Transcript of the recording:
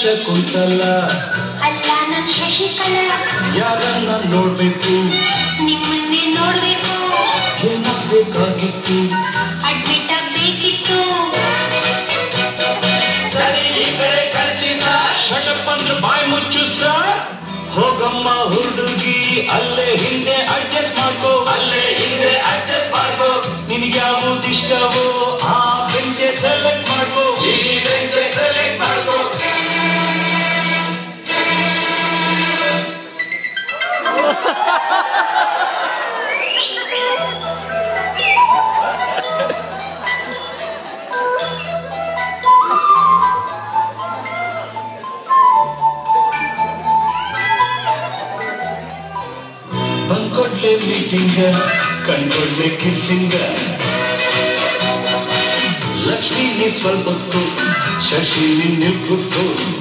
ಶಕುಂತಲ ಅಲ್ಲ ನನ್ ಶಶಿಕಲಾ ಯಾರನ್ನ ನೋಡ್ಬೇಕು ನಿಮ್ಮನ್ನೇ ನೋಡ್ಬೇಕು ಏನಾಗ್ಬೇಕಾಗಿತ್ತು ಅಡ್ಮಿಟ್ ಆಗ್ಬೇಕಿತ್ತು ಸರಿ ಈ ಕಡೆ ಕಳಿಸಿ ಸರ್ ಶಟಪ್ ಅಂದ್ರೆ ಬಾಯಿ ಮುಚ್ಚು ಸರ್ ಹೋಗಮ್ಮ ಹುಡುಗಿ ಅಲ್ಲೇ ಹಿಂದೆ ಅಡ್ಜಸ್ಟ್ ಮಾಡ್ಕೋ ಅಲ್ಲೇ ಹಿಂದೆ ಅಡ್ಜಸ್ಟ್ ಮಾಡ್ಕೋ ನಿನಗೆ ಯಾವ್ದು ಇಷ್ಟವೋ ಆ ಬೆಂಚೆ ಸೆಲೆಕ್ಟ್ ಮಾಡ್ಕೋ ಈ ಬೆಂಚೆ ಸೆಲೆಕ್ಟ್ ಮಾಡ್ಕೋ ಬಂದ್ಕೊಡ್ಲೆ ಮೀಟಿಂಗ್ ಕಂಡ್ಕೊಡ್ಲೆ ಕಿಸ್ಸಿಂಗ ಲಕ್ಷ್ಮಿ ನೀ ಸ್ವಲ್ಪ ಹೊತ್ತು ಶಶಿ ನಿನ್ನೆ ಗೊತ್ತು